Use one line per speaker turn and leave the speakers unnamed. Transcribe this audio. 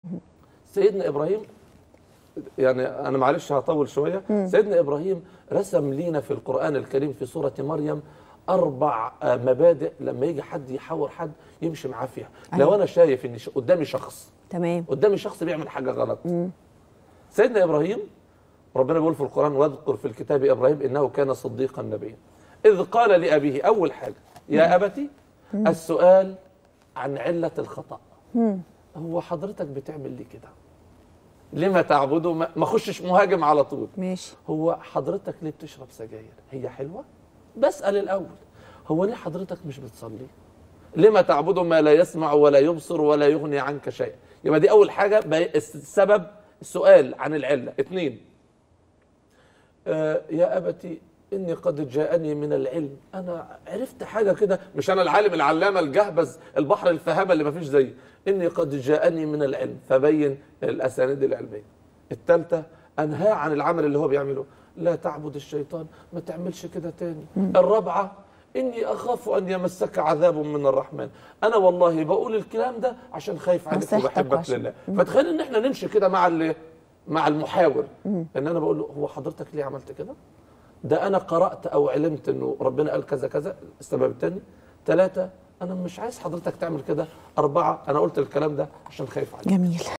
سيدنا ابراهيم يعني انا معلش هطول شويه سيدنا ابراهيم رسم لينا في القران الكريم في سوره مريم اربع آه، مبادئ لما يجي حد يحاور حد يمشي معاه فيها لو
أيوة.
انا شايف ان ش- قدامي شخص
تمام
قدامي شخص بيعمل حاجه غلط سيدنا ابراهيم ربنا بيقول في القران واذكر في الكتاب ابراهيم انه كان صديقا نبيا اذ قال لابيه اول حاجه يا ابتي السؤال عن عله الخطا هو حضرتك بتعمل ليه كده لما تعبده ما ما اخشش مهاجم على طول
ماشي
هو حضرتك ليه بتشرب سجاير هي حلوه بسال الاول هو ليه حضرتك مش بتصلي لما تعبد ما لا يسمع ولا يبصر ولا يغني عنك شيئا يبقى دي اول حاجه بي- السبب السؤال عن العله اثنين آه يا ابتي اني قد جاءني من العلم انا عرفت حاجه كده مش انا العالم العلامه الجهبذ البحر الفهامه اللي ما فيش زيه اني قد جاءني من العلم فبين الاسانيد العلميه الثالثه انهاه عن العمل اللي هو بيعمله لا تعبد الشيطان ما تعملش كده تاني الرابعه اني اخاف ان يمسك عذاب من الرحمن انا والله بقول الكلام ده عشان خايف عليك
نصيحتك
وبحبك
وعشان-
لله فتخيل ان احنا نمشي كده مع ال- مع المحاور ان انا بقول له هو حضرتك ليه عملت كده ده انا قرات او علمت انه ربنا قال كذا كذا السبب الثاني ثلاثه انا مش عايز حضرتك تعمل كده اربعه انا قلت الكلام ده عشان خايف عليك
جميل